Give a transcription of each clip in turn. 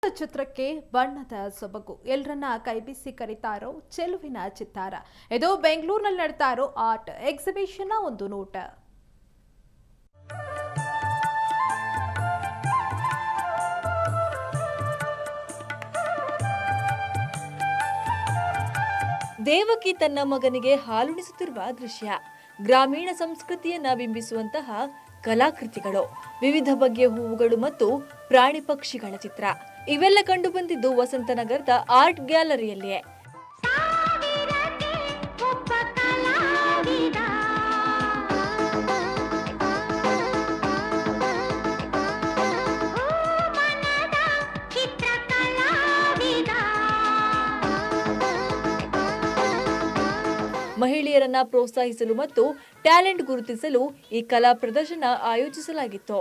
ಚಿತ್ರಕ್ಕೆ ಬಣ್ಣದ ಸೊಬಗು ಎಲ್ಲರನ್ನ ಕೈಬೀಸಿ ಕರೀತಾ ಇರೋ ಚೆಲುವಿನ ಚಿತ್ತಾರ ಇದು ಬೆಂಗಳೂರಿನಲ್ಲಿ ನಡೀತಾ ಇರೋ ಆರ್ಟ್ ಎಕ್ಸಿಬಿಷನ್ನ ಒಂದು ನೋಟ ದೇವಕಿ ತನ್ನ ಮಗನಿಗೆ ಹಾಲುಣಿಸುತ್ತಿರುವ ದೃಶ್ಯ ಗ್ರಾಮೀಣ ಸಂಸ್ಕೃತಿಯನ್ನ ಬಿಂಬಿಸುವಂತಹ ಕಲಾಕೃತಿಗಳು ವಿವಿಧ ಬಗೆಯ ಹೂವುಗಳು ಮತ್ತು ಪ್ರಾಣಿ ಪಕ್ಷಿಗಳ ಚಿತ್ರ ಇವೆಲ್ಲ ಕಂಡು ಬಂದಿದ್ದು ವಸಂತನಗರದ ಆರ್ಟ್ ಗ್ಯಾಲರಿಯಲ್ಲಿಯೇ ಮಹಿಳೆಯರನ್ನ ಪ್ರೋತ್ಸಾಹಿಸಲು ಮತ್ತು ಟ್ಯಾಲೆಂಟ್ ಗುರುತಿಸಲು ಈ ಕಲಾ ಪ್ರದರ್ಶನ ಆಯೋಜಿಸಲಾಗಿತ್ತು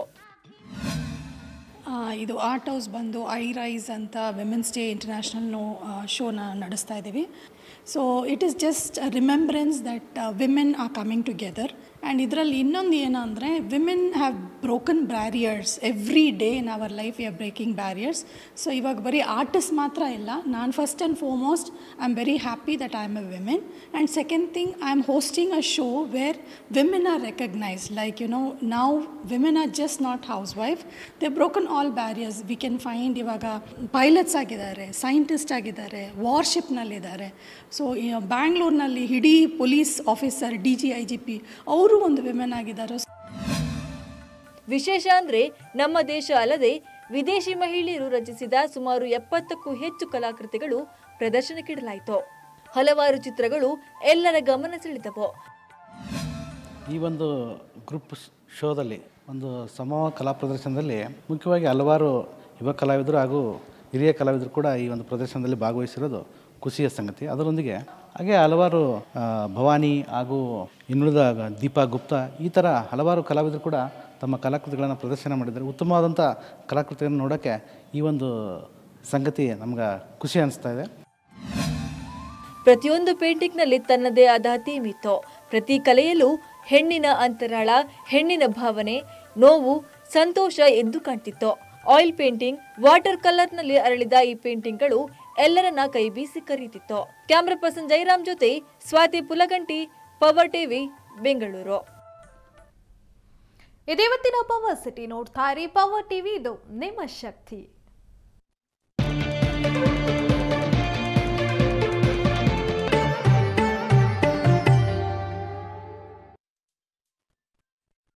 ಆ, ಇದು ಆರ್ಟ್ ಹೌಸ್ ಬಂದು ಐ ರೈಸ್ ಅಂತ ವಿಮೆನ್ಸ್ ಡೇ ಇಂಟರ್ನ್ಯಾಷನಲ್ ನೋ ಶೋನ ನಡೆಸ್ತಾ ಇದ್ದೀವಿ so it is just remembrance that women are coming together and ಇದರಲ್ಲಿ ಇನ್ನೊಂದು ಏನಂದರೆ women have broken barriers every day in our life we are breaking barriers so ಇವಾಗ ಬರೀ ಆರ್ಟಿಸ್ಟ್ ಮಾತ್ರ ಇಲ್ಲ ನಾನು first and foremost I am very happy that I am a women and second thing I am hosting a show where women are recognized like you know ನಾವು women are just not housewife they broken all barriers we can find ಇವಾಗ pilots ಆಗಿದ್ದಾರೆ scientist ಆಗಿದ್ದಾರೆ ವಾರ್ಶಿಪ್ನಲ್ಲಿದ್ದಾರೆ so ಬ್ಯಾಂಗ್ಳೂರ್ನಲ್ಲಿ ಇಡೀ police officer D G I G P ಅವರು ಒಂದು women ಆಗಿದ್ದಾರೆ ವಿಶೇಷ ಅಂದ್ರೆ ನಮ್ಮ ದೇಶ ಅಲ್ಲದೆ ವಿದೇಶಿ ಮಹಿಳೆಯರು ರಚಿಸಿದ ಸುಮಾರು ಎಪ್ಪತ್ತಕ್ಕೂ ಹೆಚ್ಚು ಕಲಾಕೃತಿಗಳು ಪ್ರದರ್ಶನಕ್ಕಿಡಲಾಯಿತು ಹಲವಾರು ಚಿತ್ರಗಳು ಎಲ್ಲರ ಗಮನ ಸೆಳೆದವು ಈ ಒಂದು ಗ್ರೂಪ್ ಸ್- ಶೋದಲ್ಲಿ ಒಂದು ಸಮೂಹ ಕಲಾ ಪ್ರದರ್ಶನದಲ್ಲಿ ಮುಖ್ಯವಾಗಿ ಹಲವಾರು ಯುವ ಕಲಾವಿದರು ಹಾಗೂ ಹಿರಿಯ ಕಲಾವಿದರು ಕೂಡ ಈ ಒಂದು ಪ್ರದರ್ಶನದಲ್ಲಿ ಭಾಗವಹಿಸಿರೋದು ಖುಷಿಯ ಸಂಗತಿ ಅದರೊಂದಿಗೆ ಹಾಗೆ ಹಲವಾರು ಆ, ಭವಾನಿ ಹಾಗೂ ಇನ್ನುಳಿದ ದೀಪಾ ಗುಪ್ತಾ ಈ ಥರ ಹಲವಾರು ಕಲಾವಿದರು ಕೂಡ ತಮ್ಮ ಕಲಾಕೃತಿಗಳನ್ನು ಪ್ರದರ್ಶನ ಮಾಡಿದ್ದಾರೆ ಉತ್ತಮವಾದಂಥ ಕಲಾಕೃತಿಗಳನ್ನು ನೋಡೋಕ್ಕೆ ಈ ಒಂದು ಸಂಗತಿ ನಮ್ಗೆ ಖುಷಿ ಅನಿಸ್ತಾ ಇದೆ ಪ್ರತಿಯೊಂದು ಪೇಂಟಿಂಗ್ನಲ್ಲಿ ತನ್ನದೇ ಆದ ಥೀಮ್ ಇತ್ತು ಪ್ರತಿ ಕಲೆಯಲ್ಲೂ ಹೆಣ್ಣಿನ ಅಂತರಾಳ ಹೆಣ್ಣಿನ ಭಾವನೆ ನೋವು ಸಂತೋಷ ಎದ್ದು ಕಾಣ್ತಿತ್ತು ಆಯಿಲ್ ಪೇಂಟಿಂಗ್ ವಾಟರ್ ಕಲರ್ನಲ್ಲಿ ಅರಳಿದ ಈ ಪೇಂಟಿಂಗ್ಗಳು ಎಲ್ಲರನ್ನ ಕೈ ಬೀಸಿ ಕರೀತಿತ್ತು ಕ್ಯಾಮ್ರಾ ಪರ್ಸನ್ ಜೈರಾಮ್ ಜೊತೆ ಸ್ವಾತಿ ಪುಲಗಂಟಿ ಪವರ್ ಟಿವಿ ಬೆಂಗಳೂರು ಇದೇವತ್ತಿನ ಪವರ್ ಸಿಟಿ ನೋಡ್ತಾ ಇರಿ ಪವರ್ ಟಿವಿ ಇದು ನಿಮ್ಮ ಶಕ್ತಿ